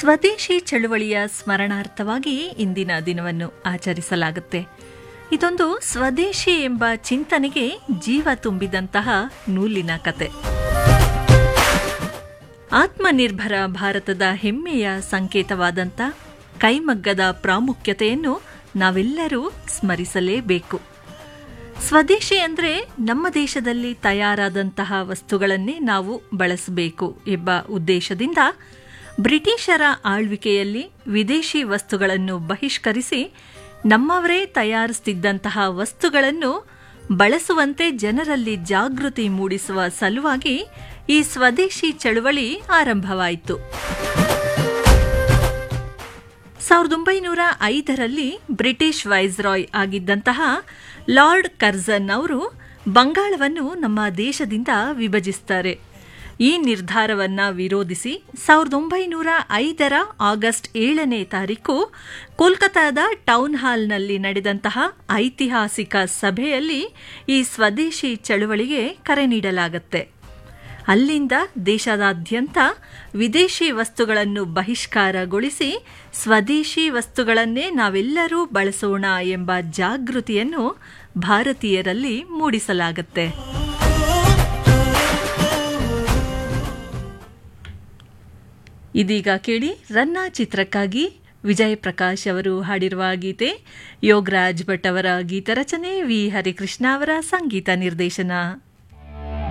ಸ್ವದೇಶಿ ಚಳುವಳಿಯ ಸ್ಮರಣಾರ್ಥವಾಗಿ ಇಂದಿನ ದಿನವನ್ನು ಆಚರಿಸಲಾಗುತ್ತೆ ಇದೊಂದು ಸ್ವದೇಶಿ ಎಂಬ ಚಿಂತನೆಗೆ ಜೀವ ತುಂಬಿದಂತಹ ನೂಲಿನ ಕತೆ ಆತ್ಮನಿರ್ಭರ ಭಾರತದ ಹೆಮ್ಮೆಯ ಸಂಕೇತವಾದಂಥ ಕೈಮಗ್ಗದ ಪ್ರಾಮುಖ್ಯತೆಯನ್ನು ನಾವೆಲ್ಲರೂ ಸ್ಮರಿಸಲೇಬೇಕು ಸ್ವದೇಶಿ ಅಂದರೆ ನಮ್ಮ ದೇಶದಲ್ಲಿ ತಯಾರಾದಂತಹ ವಸ್ತುಗಳನ್ನೇ ನಾವು ಬಳಸಬೇಕು ಎಂಬ ಉದ್ದೇಶದಿಂದ ಬ್ರಿಟಿಷರ ಆಳ್ವಿಕೆಯಲ್ಲಿ ವಿದೇಶಿ ವಸ್ತುಗಳನ್ನು ಬಹಿಷ್ಕರಿಸಿ ನಮ್ಮವರೇ ತಯಾರಿಸುತ್ತಿದ್ದಂತಹ ವಸ್ತುಗಳನ್ನು ಬಳಸುವಂತೆ ಜನರಲ್ಲಿ ಜಾಗೃತಿ ಮೂಡಿಸುವ ಸಲುವಾಗಿ ಈ ಸ್ವದೇಶಿ ಚಳುವಳಿ ಆರಂಭವಾಯಿತು ಸಾವಿರದ ಒಂಬೈನೂರ ಐದರಲ್ಲಿ ಬ್ರಿಟಿಷ್ ವೈಸ್ರಾಯ್ ಆಗಿದ್ದಂತಹ ಲಾರ್ಡ್ ಕರ್ಜನ್ ಅವರು ಬಂಗಾಳವನ್ನು ನಮ್ಮ ದೇಶದಿಂದ ವಿಭಜಿಸ್ತಾರೆ ಈ ನಿರ್ಧಾರವನ್ನ ವಿರೋಧಿಸಿ ಸಾವಿರದ ಒಂಬೈನೂರ ಐದರ ಆಗಸ್ಟ್ ಏಳನೇ ತಾರೀಕು ಕೋಲ್ಕತಾದ ಟೌನ್ ಹಾಲ್ನಲ್ಲಿ ನಡೆದಂತಹ ಐತಿಹಾಸಿಕ ಸಭೆಯಲ್ಲಿ ಈ ಸ್ವದೇಶಿ ಚಳುವಳಿಗೆ ಕರೆ ನೀಡಲಾಗುತ್ತೆ ಅಲ್ಲಿಂದ ದೇಶದಾದ್ಯಂತ ವಿದೇಶಿ ವಸ್ತುಗಳನ್ನು ಬಹಿಷ್ಕಾರಗೊಳಿಸಿ ಸ್ವದೇಶಿ ವಸ್ತುಗಳನ್ನೇ ನಾವೆಲ್ಲರೂ ಬಳಸೋಣ ಎಂಬ ಜಾಗೃತಿಯನ್ನು ಭಾರತೀಯರಲ್ಲಿ ಮೂಡಿಸಲಾಗುತ್ತೆ ಇದೀಗ ಕೇಳಿ ರನ್ನ ಚಿತ್ರಕ್ಕಾಗಿ ವಿಜಯ್ ಪ್ರಕಾಶ್ ಅವರು ಹಾಡಿರುವ ಗೀತೆ ಯೋಗರಾಜ್ ಭಟ್ ಅವರ ಗೀತರಚನೆ ವಿ ಹರಿಕೃಷ್ಣ ಅವರ ಸಂಗೀತ ನಿರ್ದೇಶನ